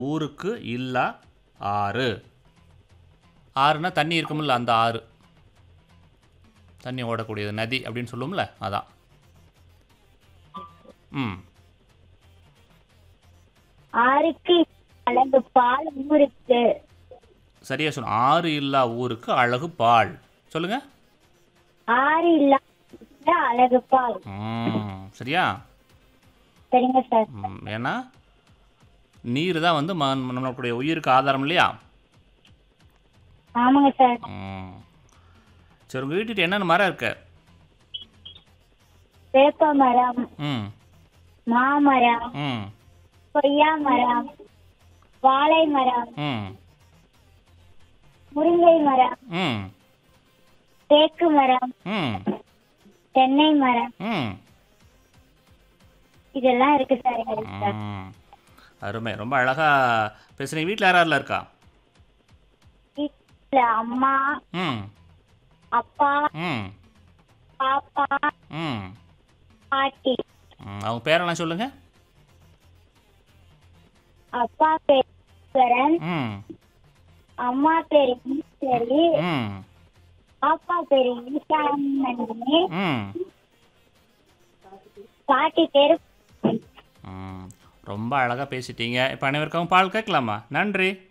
ஊருக்கு இல்லா ஆறு ஆறுனா தண்ணி இருக்குமில்ல அந்த ஆறு தண்ணி ஓடக்கூடியது நதி அப்படின்னு சொல்லுவோம்ல அதான் ம் ஆறுக்கு அழகு பால் ஊருக்கு சரியா சொன்ன ஆறு இல்லா ஊருக்கு அழகு பால் சொல்லுங்க ஆறு இல்லாத அழகு பால் ம் சரியா சரிங்க சார் ம், ஏன்னா நீர் தான் வந்து ம நம்மளுடைய உயிருக்கு ஆதாரம் இல்லையா ஆமாங்க சார் ம் சரி உங்கள் வீட்டுக்கு என்னென்ன மரம் இருக்கு வேப்ப மரம் ம் மாமரம் ம் கொய்யா மரம் வாழை மரம் ம் முருங்கை மரம் ம் தேக்கு மரம் ம் தென்னை மரம் ம் இதெல்லாம் இருக்கு சார் எங்க வீட்டுல. ம். அருமை ரொம்ப அழகா பேசுறீங்க வீட்டில் யார் யாரெல்லாம் இருக்கா வீட்டுல அம்மா ம் அப்பா ம் பாப்பா ம் பாட்டி ம். அவங்க பேரெல்லாம் சொல்லுங்க அப்பா பேர் ஈஸ்வரன் ம் அம்மா பேரு ஈஸ்வரி ம் பாப்பா பேரு ஈசானந்தினி ம் பாட்டி பேரு ம் ரொம்ப அழகாக பேசிட்டீங்க இப்போ அனைவருக்கும் பால் கேட்கலாமா நன்றி